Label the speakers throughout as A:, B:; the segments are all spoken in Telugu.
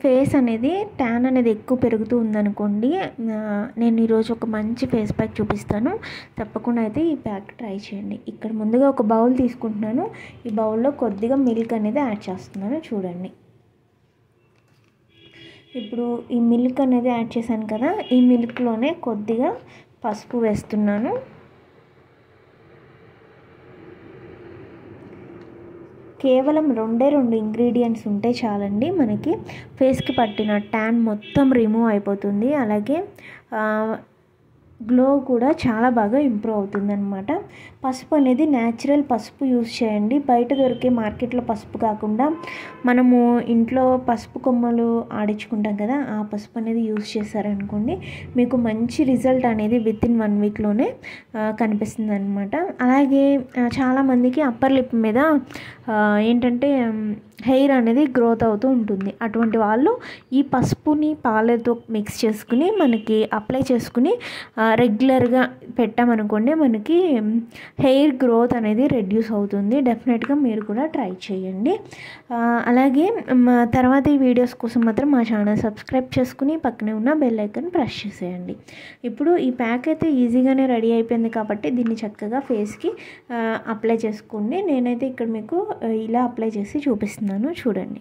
A: ఫేస్ అనేది ట్యాన్ అనేది ఎక్కువ పెరుగుతూ ఉందనుకోండి ఆ, నేను ఈరోజు ఒక మంచి ఫేస్ ప్యాక్ చూపిస్తాను తప్పకుండా అయితే ఈ ప్యాక్ ట్రై చేయండి ఇక్కడ ముందుగా ఒక బౌల్ తీసుకుంటున్నాను ఈ బౌల్లో కొద్దిగా మిల్క్ అనేది యాడ్ చేస్తున్నాను చూడండి ఇప్పుడు ఈ మిల్క్ అనేది యాడ్ చేశాను కదా ఈ మిల్క్లోనే కొద్దిగా పసుపు వేస్తున్నాను కేవలం రెండే రెండు ఇంగ్రీడియంట్స్ ఉంటే చాలండి మనకి ఫేస్కి పట్టిన ట్యాన్ మొత్తం రిమూవ్ అయిపోతుంది అలాగే గ్లో కూడా చాలా బాగా ఇంప్రూవ్ అవుతుందన్నమాట పసుపు అనేది న్యాచురల్ పసుపు యూస్ చేయండి బయట దొరికే మార్కెట్లో పసుపు కాకుండా మనము ఇంట్లో పసుపు కొమ్మలు ఆడించుకుంటాం కదా ఆ పసుపు అనేది యూస్ చేశారనుకోండి మీకు మంచి రిజల్ట్ అనేది విత్ ఇన్ వన్ వీక్లోనే కనిపిస్తుంది అనమాట అలాగే ఆ, చాలామందికి అప్పర్ లిప్ మీద ఆ, ఏంటంటే హెయిర్ అనేది గ్రోత్ అవుతూ ఉంటుంది అటువంటి వాళ్ళు ఈ పసుపుని పాలతో మిక్స్ చేసుకుని మనకి అప్లై చేసుకుని ఆ, రెగ్యులర్గా పెట్టామనుకోండి మనకి హెయిర్ గ్రోత్ అనేది రెడ్యూస్ అవుతుంది డెఫినెట్గా మీరు కూడా ట్రై చేయండి ఆ, అలాగే మా తర్వాత ఈ వీడియోస్ కోసం మాత్రం మా ఛానల్ సబ్స్క్రైబ్ చేసుకుని పక్కనే ఉన్న బెల్ ఐకాన్ ప్రెస్ చేసేయండి ఇప్పుడు ఈ ప్యాక్ అయితే ఈజీగానే రెడీ అయిపోయింది కాబట్టి దీన్ని చక్కగా ఫేస్కి అప్లై చేసుకోండి నేనైతే ఇక్కడ మీకు ఆ, ఇలా అప్లై చేసి చూపిస్తున్నాను చూడండి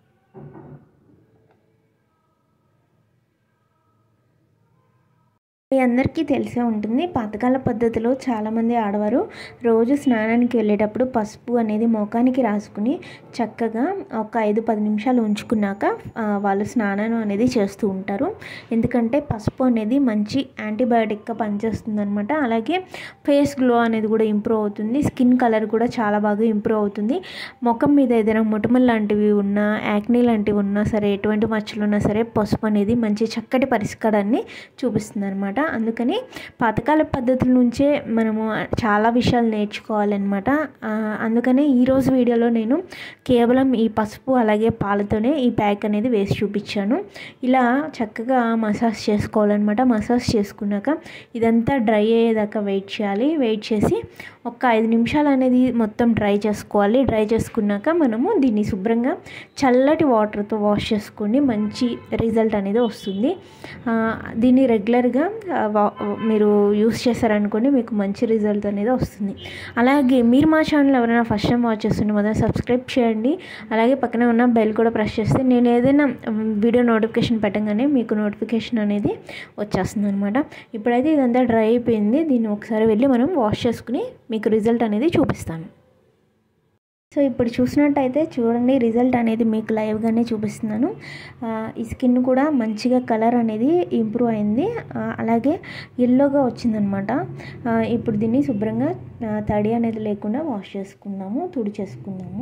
A: మీ అందరికీ తెలిసే ఉంటుంది పాతకాల పద్ధతిలో చాలామంది ఆడవారు రోజు స్నానానికి వెళ్ళేటప్పుడు పసుపు అనేది మోకానికి రాసుకుని చక్కగా ఒక ఐదు పది నిమిషాలు ఉంచుకున్నాక ఆ, వాళ్ళు స్నానం అనేది చేస్తూ ఉంటారు ఎందుకంటే పసుపు అనేది మంచి యాంటీబయాటిక్గా పనిచేస్తుంది అనమాట అలాగే ఫేస్ గ్లో అనేది కూడా ఇంప్రూవ్ అవుతుంది స్కిన్ కలర్ కూడా చాలా బాగా ఇంప్రూవ్ అవుతుంది ముఖం మీద ఏదైనా మొటిమలు లాంటివి ఉన్నా యాక్నీ లాంటివి ఉన్నా సరే ఎటువంటి మచ్చలు ఉన్నా సరే పసుపు అనేది మంచి చక్కటి పరిష్కారాన్ని చూపిస్తుంది అనమాట అందుకని పాతకాల పద్ధతుల నుంచే మనము చాలా విషయాలు నేర్చుకోవాలన్నమాట ఆ, అందుకనే ఈరోజు వీడియోలో నేను కేవలం ఈ పసుపు అలాగే పాలతోనే ఈ ప్యాక్ అనేది వేసి చూపించాను ఇలా చక్కగా మసాజ్ చేసుకోవాలన్నమాట మసాజ్ చేసుకున్నాక ఇదంతా డ్రై అయ్యేదాకా వెయిట్ చేయాలి వెయిట్ చేసి ఒక ఐదు నిమిషాలు అనేది మొత్తం డ్రై చేసుకోవాలి డ్రై చేసుకున్నాక మనము దీన్ని శుభ్రంగా చల్లటి వాటర్తో వాష్ చేసుకొని మంచి రిజల్ట్ అనేది వస్తుంది ఆ, దీన్ని రెగ్యులర్గా ఆ, వా- మీరు యూస్ చేశారనుకోండి మీకు మంచి రిజల్ట్ అనేది వస్తుంది అలాగే మీరు మా ఛానల్ ఎవరైనా ఫస్ట్ టైం వాచ్ చేస్తుంటే మొదలు సబ్స్క్రైబ్ చేయండి అలాగే పక్కనే ఉన్న బెల్ కూడా ప్రెస్ చేస్తే నేను ఏదైనా మ్, వీడియో నోటిఫికేషన్ పెట్టగానే మీకు నోటిఫికేషన్ అనేది వచ్చేస్తుంది అనమాట ఇప్పుడైతే ఇదంతా డ్రై అయిపోయింది దీన్ని ఒకసారి వెళ్ళి మనం వాష్ చేసుకుని మీకు రిజల్ట్ అనేది చూపిస్తాను సో ఇప్పుడు చూసినట్టయితే చూడండి రిజల్ట్ అనేది మీకు లైవ్గానే చూపిస్తున్నాను ఆ, ఈ స్కిన్ కూడా మంచిగా కలర్ అనేది ఇంప్రూవ్ అయింది ఆ, అలాగే ఎల్లోగా వచ్చిందనమాట ఆ, ఇప్పుడు దీన్ని శుభ్రంగా ఆ, తడి అనేది లేకుండా వాష్ చేసుకుందాము తుడి చేసుకుందాము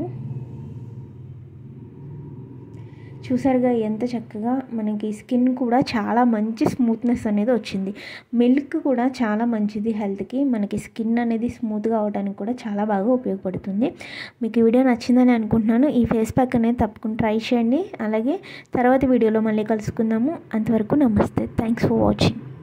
A: చూసారుగా ఎంత చక్కగా మనకి స్కిన్ కూడా చాలా మంచి స్మూత్నెస్ అనేది వచ్చింది మిల్క్ కూడా చాలా మంచిది హెల్త్కి మనకి స్కిన్ అనేది స్మూత్గా అవడానికి కూడా చాలా బాగా ఉపయోగపడుతుంది మీకు ఈ వీడియో నచ్చిందని అనుకుంటున్నాను ఈ ఫేస్ ప్యాక్ అనేది తప్పకుండా ట్రై చేయండి అలాగే తర్వాత వీడియోలో మళ్ళీ కలుసుకుందాము అంతవరకు నమస్తే థ్యాంక్స్ ఫర్ వాచింగ్